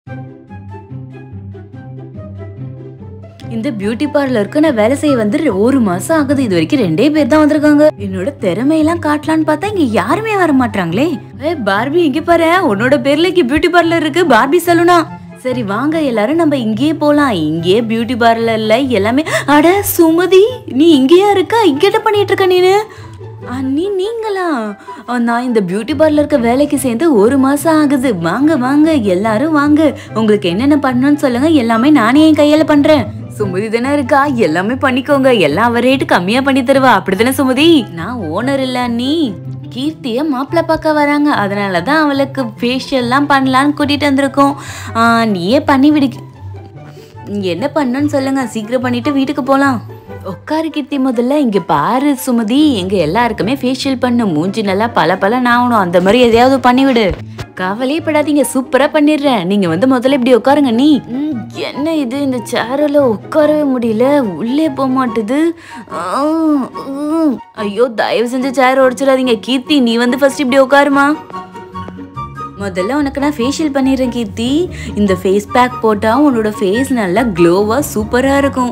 இந்த பியூட்டி பார்லருக்கு நான் வேலை செய்ய வந்து ரெ- ஒரு மாசம் ஆகுது இது வரைக்கும் ரெண்டே பேர் தான் வந்திருக்காங்க என்னோட திறமையெல்லாம் காட்டலான்னு பார்த்தா இங்க யாருமே வர மாட்டாங்களே ஏ பார்பி இங்க பாரு உன்னோட பேர்ல இங்க பியூட்டி பார்லர் இருக்கு பார்பி சலூனா சரி வாங்க எல்லாரும் நம்ம இங்கேயே போலாம் இங்கேயே பியூட்டி பார்லர்ல எல்லாமே அட சுமதி நீ இங்கேயா இருக்க இங்க என்ன பண்ணிட்டு இருக்க நீனு அண்ணி நீங்களா அஹ், நான் இந்த பியூட்டி பார்லருக்கு வேலைக்கு சேர்ந்து ஒரு மாசம் ஆகுது வாங்க வாங்க எல்லாரும் வாங்க உங்களுக்கு என்னென்ன பண்ணணும்னு சொல்லுங்க எல்லாமே நானே என் கையால பண்றேன் சுமதி தானே இருக்கா எல்லாமே பண்ணிக்கோங்க எல்லாம் அவ ரேட்டு கம்மியா பண்ணி தருவா அப்படிதானே சுமதி நான் ஓனர் இல்ல அண்ணி கீர்த்திய மாப்பிள்ளை பார்க்க வராங்க அதனால தான் அவளுக்கு ஃபேஷியல்லாம் பண்ணலான்னு கூட்டிட்டு வந்திருக்கோம் ஆஹ், நீயே பண்ணி விடு நீங்க என்ன பண்ணணும்னு சொல்லுங்க சீக்கிரம் பண்ணிட்டு வீட்டுக்கு போலாம் உட்காரு கீர்த்தி முதல்ல இங்க பாரு சுமதி எங்க எல்லாருக்குமே ஃபேஷியல் பண்ணு மூஞ்சி நல்லா பல பல ஆகணும் அந்த மாதிரி எதையாவது பண்ணிவிடு கவலையே படாதீங்க சூப்பரா பண்ணிடுறேன் நீங்க வந்து முதல்ல இப்படி உட்காருங்க நீ ம், என்ன இது இந்த சேரில் உட்காரவே முடியல உள்ளே போக மாட்டுது ஆ, ம். ஐயோ தயவு செஞ்சு சேர் உடைச்சிடாதீங்க கீர்த்தி நீ வந்து ஃபர்ஸ்ட் இப்படி உட்காருமா முதல்ல உனக்கு நான் ஃபேஷியல் பண்ணிடுறேன் கீர்த்தி இந்த ஃபேஸ் பேக் போட்டா உன்னோட ஃபேஸ் நல்லா க்ளோவா சூப்பரா இருக்கும்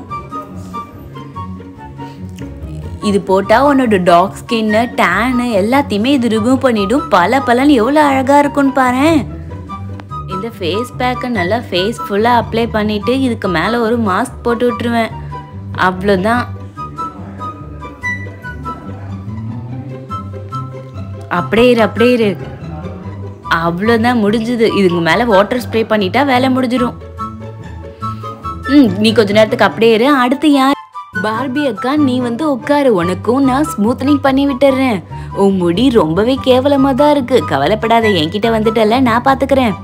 இது போட்டா உன்னோட டாக் ஸ்கின்னு டேனு எல்லாத்தையுமே இது ரிமூவ் பண்ணிடும் பல பலன் எவ்வளோ அழகா இருக்கும்னு பாரேன் இந்த ஃபேஸ் பேக்கை நல்லா ஃபேஸ் ஃபுல்லாக அப்ளை பண்ணிட்டு இதுக்கு மேலே ஒரு மாஸ்க் போட்டு விட்டுருவேன் அவ்வளோதான் அப்படியே இரு அப்படியே இரு அவ்வளோதான் முடிஞ்சுது இதுக்கு மேலே வாட்டர் ஸ்ப்ரே பண்ணிட்டா வேலை முடிஞ்சிடும் ம் நீ கொஞ்ச நேரத்துக்கு அப்படியே இரு அடுத்து யார் பார்பி அக்கா நீ வந்து உட்காரு உனக்கும் நான் ஸ்மூத்னிங் பண்ணி விட்டுறேன் உன் முடி ரொம்பவே கேவலமா தான் இருக்கு கவலைப்படாத என்கிட்ட வந்துட்டல நான் பாத்துக்கிறேன்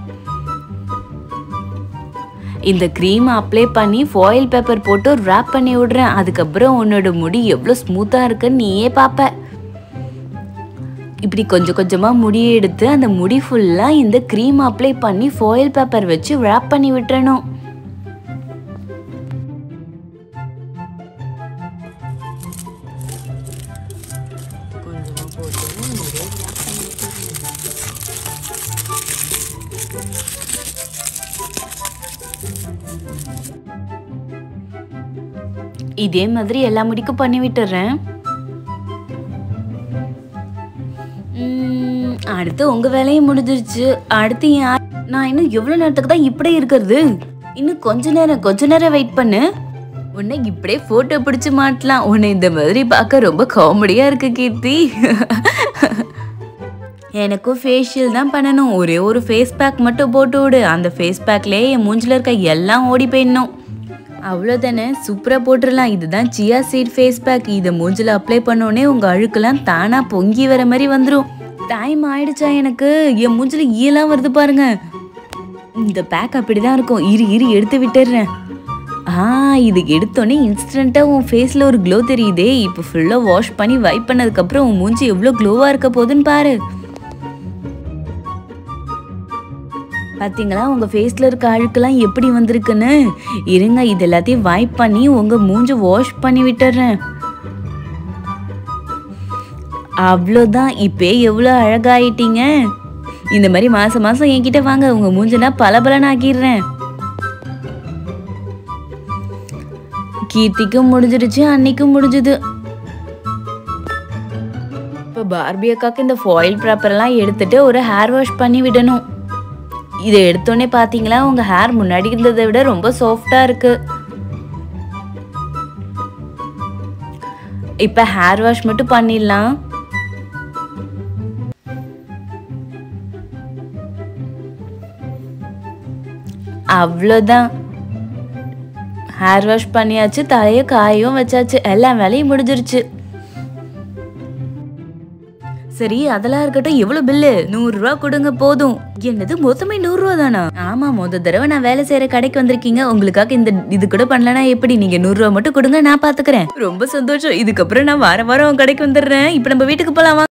இந்த க்ரீம் அப்ளை பண்ணி ஃபாயில் பேப்பர் போட்டு wrap பண்ணி விடுறேன் அதுக்கப்புறம் உன்னோட முடி எவ்வளோ ஸ்மூத்தாக இருக்குன்னு நீயே பார்ப்ப இப்படி கொஞ்சம் கொஞ்சமாக முடியை எடுத்து அந்த முடி ஃபுல்லாக இந்த க்ரீம் அப்ளை பண்ணி ஃபாயில் பேப்பர் வச்சு wrap பண்ணி விட்டுறணும் இதே மாதிரி எல்லா முடிக்கும் பண்ணி விட்டுறேன் உம், அடுத்து உங்க வேலையும் முடிஞ்சிருச்சு அடுத்து யார் நான் இன்னும் எவ்வளவு நேரத்துக்கு தான் இப்படியே இருக்கிறது இன்னும் கொஞ்ச நேரம் கொஞ்ச நேரம் வெயிட் பண்ணு உன்னை இப்படியே போட்டோ பிடிச்சு மாட்டலாம் உன்னை இந்த மாதிரி பார்க்க ரொம்ப காமெடியா இருக்கு கீர்த்தி எனக்கும் ஃபேஷியல் தான் பண்ணணும் ஒரே ஒரு ஃபேஸ் பேக் மட்டும் போட்டு விடு அந்த ஃபேஸ் பேக்லேயே என் மூஞ்சில இருக்க எல்லாம் ஓடி போயிடணும் அவ்வளோதானே சூப்பராக போட்டுடலாம் இதுதான் சியா சீட் ஃபேஸ் பேக் இதை மூஞ்சில அப்ளை பண்ணோடனே உங்கள் அழுக்கெல்லாம் தானாக பொங்கி வர மாதிரி வந்துடும் டைம் ஆயிடுச்சா எனக்கு என் மூஞ்சில ஈலாம் வருது பாருங்க இந்த பேக் அப்படி தான் இருக்கும் இரு இரு எடுத்து விட்டுடுறேன் ஆ இது எடுத்தோடனே இன்ஸ்டண்ட்டாக உன் ஃபேஸில் ஒரு க்ளோ தெரியுதே இப்போ ஃபுல்லாக வாஷ் பண்ணி வைப் பண்ணதுக்கப்புறம் உன் மூஞ்சி எவ்வளோ க்ளோவாக இருக்க போகுதுன்னு பாரு பாத்தீங்களா உங்க ஃபேஸ்ல இருக்க அழுக்கெல்லாம் எப்படி வந்திருக்குன்னு இருங்க இது எல்லாத்தையும் வைப் பண்ணி உங்க மூஞ்ச வாஷ் பண்ணி விட்டுறேன் அவ்வளோதான் இப்பே எவ்வளோ அழகாயிட்டீங்க இந்த மாதிரி மாசம் மாசம் என்கிட்ட வாங்க உங்க மூஞ்ச நான் பல ஆக்கிடுறேன் கீர்த்திக்கும் முடிஞ்சிருச்சு அன்னைக்கும் முடிஞ்சுது இப்போ பார்பி அக்காக்கு இந்த ஃபாயில் பேப்பர்லாம் எடுத்துட்டு ஒரு ஹேர் வாஷ் பண்ணி விடணும் இதை எடுத்தோடனே பார்த்தீங்களா உங்க ஹேர் முன்னாடி இருந்ததை விட ரொம்ப சாஃப்டா இருக்கு இப்ப ஹேர் வாஷ் மட்டும் பண்ணிடலாம் அவ்வளோதான் ஹேர் வாஷ் பண்ணியாச்சு தலையை காயும் வச்சாச்சு எல்லா வேலையும் முடிஞ்சிருச்சு சரி அதெல்லாம் இருக்கட்டும் எவ்வளவு பில்லு நூறு ரூபா கொடுங்க போதும் என்னது மொத்தமே நூறு ரூபா தானா ஆமா முத தடவை நான் வேலை செய்யற கடைக்கு வந்திருக்கீங்க உங்களுக்காக இந்த இது கூட பண்ணலனா எப்படி நீங்க நூறு ரூபா மட்டும் கொடுங்க நான் பாத்துக்கிறேன் ரொம்ப சந்தோஷம் இதுக்கப்புறம் நான் வார வாரம் உங்க கடைக்கு வந்துடுறேன் இப்ப நம்ம வீட்டுக்கு போலாம் வாங்க.